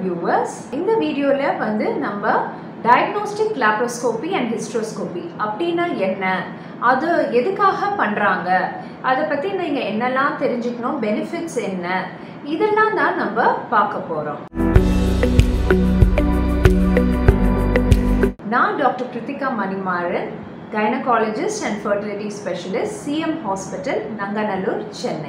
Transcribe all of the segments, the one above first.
Viewers இந்த வீடியோவில் வந்து நம்ம டயக்னோஸ்டிக் லாப்ரோஸ்கோபி அண்ட் ஹிஸ்ட்ரோஸ்கோபி அப்படின்னா என்ன அது எதுக்காக பண்ணுறாங்க அதை பற்றி நீங்கள் என்னெல்லாம் தெரிஞ்சுக்கணும் பெனிஃபிட்ஸ் என்ன இதெல்லாம் தான் நம்ம பார்க்க போகிறோம் நான் doctor Kiruthika Manimaran gynaecologist and fertility specialist C M hospital Nanganallur Chennai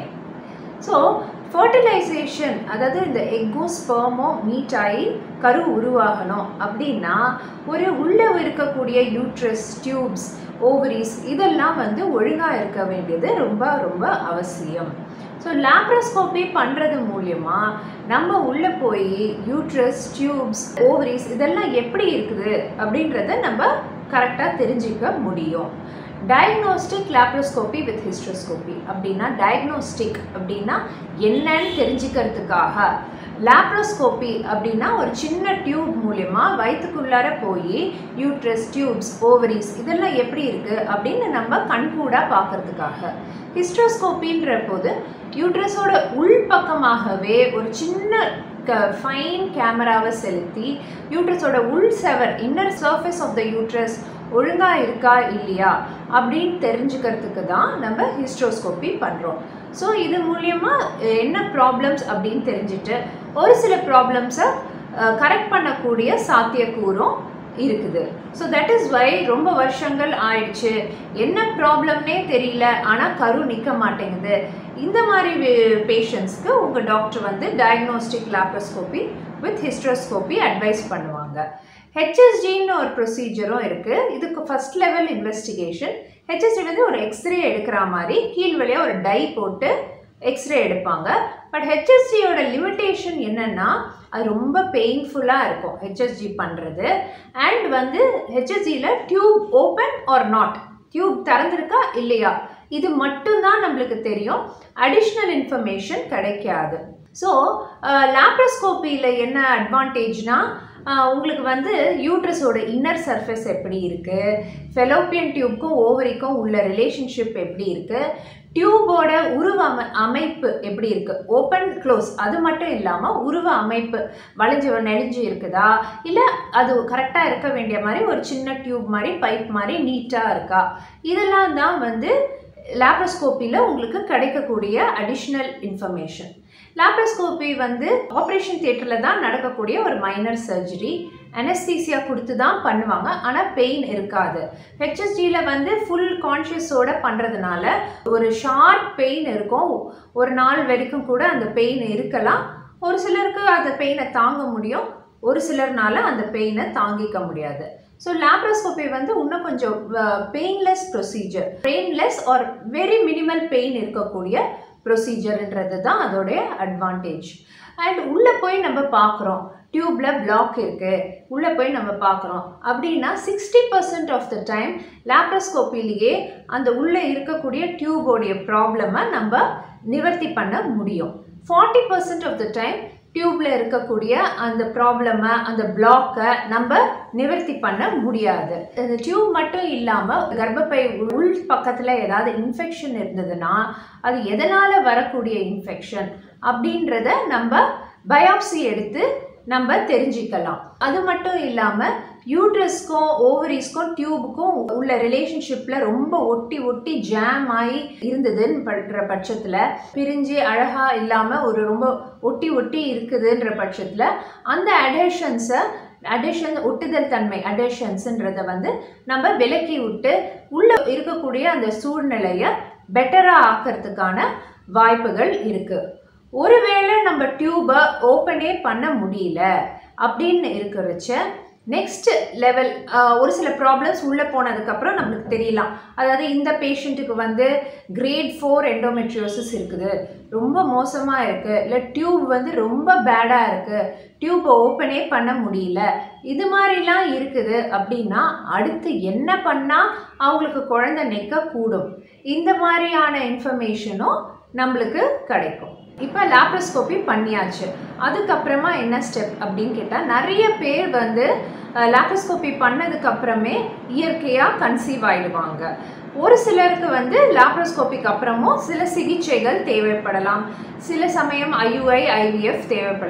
so fertilisation அதாவது இந்த எக்கோ ஸ்பெர்மோ மீட் ஆகி கரு உருவாகணும் அப்படின்னா ஒரு உள்ளே இருக்கக்கூடிய யூட்ரஸ் டியூப்ஸ் ஓவரிஸ் இதெல்லாம் வந்து ஒழுங்காக இருக்க வேண்டியது ரொம்ப ரொம்ப அவசியம் ஸோ லேப்ரோஸ்கோப்பி பண்ணுறது மூலியமா நம்ம உள்ளே போய் யூட்ரஸ் டியூப்ஸ் ஓவரிஸ் இதெல்லாம் எப்படி இருக்குது அப்படின்றத நம்ம கரெக்டாக தெரிஞ்சிக்க முடியும் டயக்னோஸ்டிக் லேப்ரோஸ்கோப்பி வித் ஹிஸ்ட்ரோஸ்கோப்பி அப்படின்னா டயக்னோஸ்டிக் அப்படின்னா என்னன்னு தெரிஞ்சுக்கிறதுக்காக லேப்ரோஸ்கோப்பி அப்படின்னா ஒரு சின்ன டியூப் மூலயமா வயிற்றுக்குள்ளார போய் யூட்ரஸ் டியூப்ஸ் ஓவரிஸ் இதெல்லாம் எப்படி இருக்குது அப்படின்னு நம்ம கண்கூடாக பார்க்கறதுக்காக ஹிஸ்ட்ரோஸ்கோப்பின்ற போது யூட்ரஸோட உள் பக்கமாகவே ஒரு சின்ன க ஃபைன் கேமராவை செலுத்தி யூட்ரஸோட உள் செவர் inner surface of the uterus ஒழுங்காக இருக்கா இல்லையா அப்படின்னு தெரிஞ்சுக்கிறதுக்கு தான் நம்ம ஹிஸ்ட்ரோஸ்கோப்பி பண்ணுறோம் ஸோ இது மூலியமாக என்ன ப்ராப்ளம்ஸ் அப்படின்னு தெரிஞ்சுட்டு ஒரு சில ப்ராப்ளம்ஸை கரெக்ட் பண்ணக்கூடிய சாத்தியக்கூறும் இருக்குது ஸோ தட் இஸ் வை ரொம்ப வருஷங்கள் ஆயிடுச்சு என்ன ப்ராப்ளம்னே தெரியல ஆனால் கரு நிற்க மாட்டேங்குது இந்த மாதிரி பேஷண்ட்ஸ்க்கு உங்கள் டாக்டர் வந்து diagnostic laparoscopy with hysteroscopy advise பண்ணுவாங்க ஹெச்எஸ்ஜின்னு ஒரு ப்ரொசீஜரும் இருக்குது இதுக்கு ஃபஸ்ட் லெவல் இன்வெஸ்டிகேஷன் ஹெச்எஸ்ஜி வந்து ஒரு எக்ஸ்ரே எடுக்கிற மாதிரி கீழ் வழியாக ஒரு டை போட்டு எக்ஸ்ரே எடுப்பாங்க பட் ஹெச்எஸ்ஜியோட லிமிட்டேஷன் என்னென்னா அது ரொம்ப பெயின்ஃபுல்லாக இருக்கும் ஹெச்எஸ்ஜி பண்ணுறது அண்ட் வந்து ஹெச்எஸ்ஜியில் tube open or not tube திறந்திருக்கா இல்லையா இது மட்டும்தான் நம்மளுக்கு தெரியும் அடிஷ்னல் இன்ஃபர்மேஷன் கிடைக்காது ஸோ லேப்ரோஸ்கோப்பியில் என்ன அட்வான்டேஜ்னா உங்களுக்கு வந்து யூட்ரஸோட இன்னர் சர்ஃபேஸ் எப்படி இருக்குது ஃபெலோப்பியன் டியூப்க்கும் ஓவரிக்கும் உள்ள ரிலேஷன்ஷிப் எப்படி இருக்குது டியூபோட உருவ அமை அமைப்பு எப்படி இருக்குது ஓப்பன் க்ளோஸ் அது மட்டும் இல்லாமல் உருவ அமைப்பு வளைஞ்சு நெளிஞ்சு இருக்குதா இல்லை அது கரெக்டாக இருக்க வேண்டிய மாதிரி ஒரு சின்ன டியூப் மாதிரி பைப் மாதிரி நீட்டாக இருக்கா இதெல்லாம் தான் வந்து லேப்ரோஸ்கோப்பியில் உங்களுக்கு கிடைக்கக்கூடிய அடிஷ்னல் இன்ஃபர்மேஷன் லேப்ரோஸ்கோப்பி வந்து ஆப்ரேஷன் தியேட்டரில் தான் நடக்கக்கூடிய ஒரு மைனர் சர்ஜரி அனஸ்தீசியா கொடுத்து தான் பண்ணுவாங்க ஆனால் பெயின் இருக்காது ஹெச்எஸ்டியில் வந்து ஃபுல் கான்ஷியஸோடு பண்ணுறதுனால ஒரு ஷார்ப் பெயின் இருக்கும் ஒரு நாள் வரைக்கும் கூட அந்த பெயின் இருக்கலாம் ஒரு சிலருக்கு அந்த பெயினை தாங்க முடியும் ஒரு சிலர்னால அந்த பெயினை தாங்கிக்க முடியாது ஸோ லேப்ரோஸ்கோப்பி வந்து இன்னும் கொஞ்சம் painless procedure painless or very minimal pain இருக்கக்கூடிய ப்ரொசீஜர்ன்றது தான் அதோடைய அட்வான்டேஜ் அண்ட் உள்ளே போய் நம்ம பார்க்குறோம் டியூப்பில் பிளாக் இருக்குது உள்ளே போய் நம்ம பார்க்குறோம் அப்படின்னா sixty percent of the time லேப்ரோஸ்கோப்பிலேயே அந்த உள்ளே இருக்கக்கூடிய டியூபோடைய ப்ராப்ளமை நம்ம நிவர்த்தி பண்ண முடியும் forty percent of the time டியூப்பில் இருக்கக்கூடிய அந்த ப்ராப்ளமை அந்த பிளாக்கை நம்ம நிவர்த்தி பண்ண முடியாது இந்த டியூப் மட்டும் இல்லாமல் கர்ப்பப்பை உள் பக்கத்தில் ஏதாவது இன்ஃபெக்ஷன் இருந்ததுன்னா அது எதனால் வரக்கூடிய இன்ஃபெக்ஷன் அப்படின்றத நம்ம பயாப்சி எடுத்து நம்ம தெரிஞ்சுக்கலாம் அது மட்டும் இல்லாமல் யூட்ரஸ்க்கும் ஓவரிஸ்க்கும் டியூபுக்கும் உள்ள ரிலேஷன்ஷிப்பில் ரொம்ப ஒட்டி ஒட்டி ஜாம் ஆகி இருந்ததுன்னு படுற பட்சத்தில் பிரிஞ்சு அழகாக இல்லாமல் ஒரு ரொம்ப ஒட்டி ஒட்டி இருக்குதுன்ற பட்சத்தில் அந்த அடேஷன்ஸை அடேஷன் ஒட்டுதல் தன்மை அடேஷன்ஸுன்றதை வந்து நம்ம விலக்கி விட்டு உள்ளே இருக்கக்கூடிய அந்த சூழ்நிலையை பெட்டராக ஆக்கிறதுக்கான வாய்ப்புகள் இருக்குது ஒருவேளை நம்ம டியூபை ஓப்பனே பண்ண முடியல அப்படின்னு இருக்கிறச்ச நெக்ஸ்ட் லெவல் ஒரு சில ப்ராப்ளம்ஸ் உள்ளே போனதுக்கப்புறம் நம்மளுக்கு தெரியலாம் அதாவது இந்த பேஷண்ட்டுக்கு வந்து கிரேட் ஃபோர் எண்டோமெட்ரியோசிஸ் இருக்குது ரொம்ப மோசமாக இருக்குது இல்லை டியூப் வந்து ரொம்ப பேடாக இருக்குது டியூப்பை ஓப்பனே பண்ண முடியல இது மாதிரிலாம் இருக்குது அப்படின்னா அடுத்து என்ன பண்ணால் அவங்களுக்கு குழந்தை நிற்க கூடும் இந்த மாதிரியான இன்ஃபர்மேஷனும் நம்மளுக்கு கிடைக்கும் இப்போ லேப்ரோஸ்கோப்பி பண்ணியாச்சு அதுக்கப்புறமா என்ன ஸ்டெப் அப்படின்னு கேட்டால் நிறைய பேர் வந்து லேப்ரோஸ்கோப்பி பண்ணதுக்கப்புறமே இயற்கையாக கன்சீவ் ஆகிடுவாங்க ஒரு சிலருக்கு வந்து லாப்ரோஸ்கோபிக் அப்புறமும் சில சிகிச்சைகள் தேவைப்படலாம் சில சமயம் ஐயுஐ ஐவிஎஃப் தேவைப்படலாம்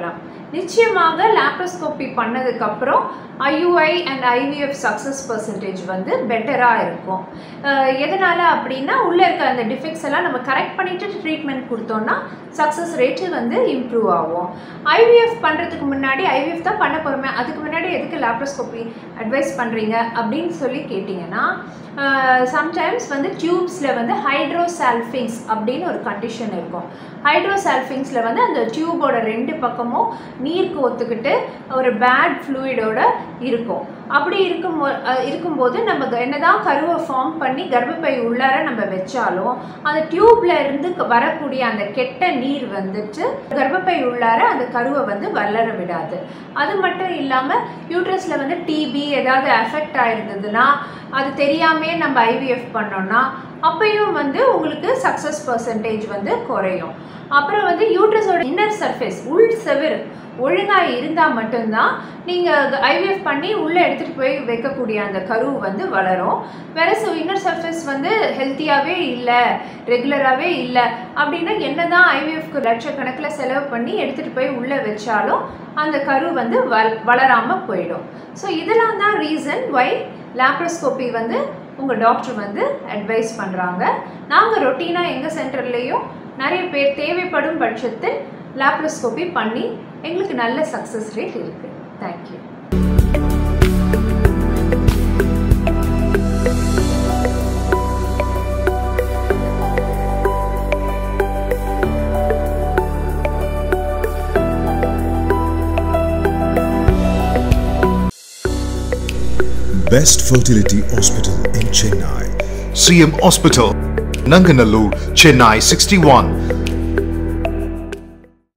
நிச்சயமாக லேப்ரோஸ்கோப்பி பண்ணதுக்கப்புறம் I U I and I V F success percentage வந்து பெட்டராக இருக்கும் அஹ் எதனால் அப்படின்னா உள்ளே இருக்க அந்த டிஃபெக்ட்ஸ் எல்லாம் நம்ம கரெக்ட் பண்ணிவிட்டு ட்ரீட்மெண்ட் கொடுத்தோம்னா சக்ஸஸ் ரேட்டு வந்து இம்ப்ரூவ் ஆகும் ஐவிஎஃப் பண்ணுறதுக்கு முன்னாடி ஐவிஎஃப் தான் பண்ண போகிறோமே அதுக்கு முன்னாடி எதுக்கு லேப்ரோஸ்கோப்பி அட்வைஸ் பண்ணுறீங்க அப்படின்னு சொல்லி கேட்டிங்கன்னா சம்டைம்ஸ் வந்து டியூப்ஸில் வந்து ஹைட்ரோசால்ஃபிங்ஸ் அப்படின்னு ஒரு கண்டிஷன் இருக்கும் ஹைட்ரோசால்ஃபிங்ஸில் வந்து அந்த டியூபோட ரெண்டு பக்கமும் நீர் கோத்துக்கிட்டு ஒரு பேட் ஃப்ளூயிடோட இருக்கும் அப்படி இருக்கும் இருக்கும்போது நம்ம க- என்னதான் கருவை ஃபார்ம் பண்ணி கர்ப்பப்பை உள்ளார நம்ம வச்சாலும் அந்த டியூப்ல இருந்து க- வரக்கூடிய அந்த கெட்ட நீர் வந்துட்டு கர்ப்பப்பை உள்ளார அந்த கருவை வந்து வளர விடாது அது மட்டும் இல்லாமல் யூட்ரஸில் வந்து டிபி ஏதாவது அஃபெக்ட் ஆயிருந்ததுன்னா அது தெரியாமே நம்ம ஐவிஎஃப் பண்ணோம்னா அப்பயும் வந்து உங்களுக்கு சக்ஸஸ் பர்சன்டேஜ் வந்து குறையும் அப்புறம் வந்து யூட்ரஸோட இன்னர் சர்ஃபேஸ் உள் செவுரு ஒழுங்காக இருந்தால் மட்டும்தான் நீங்கள் ஐவிஎஃப் பண்ணி உள்ளே எடுத்துகிட்டு போய் வைக்கக்கூடிய அந்த கரு வந்து வளரும் வேற இன்னர் சர்ஃபேஸ் வந்து ஹெல்த்தியாகவே இல்லை ரெகுலராகவே இல்லை அப்படின்னா என்ன தான் ஐவிஎஃப்க்கு லட்சக்கணக்கில் செலவு பண்ணி எடுத்துகிட்டு போய் உள்ளே வச்சாலும் அந்த கரு வந்து வள் வளராமல் போயிடும் ஸோ இதெல்லாம் தான் ரீசன் வை லேப்ரோஸ்கோப்பி வந்து உங்கள் டாக்டர் வந்து அட்வைஸ் பண்ணுறாங்க நாங்கள் ரொட்டீனாக எங்கள் சென்டர்லேயும் நிறைய பேர் தேவைப்படும் பட்சத்தில் லேப்ரோஸ்கோப்பி பண்ணி எங்களுக்கு நல்ல சக்ஸஸ் ரேட் இருக்குது thank you Best Fertility Hospital in Chennai. CM Hospital, Nanganallur, Chennai 61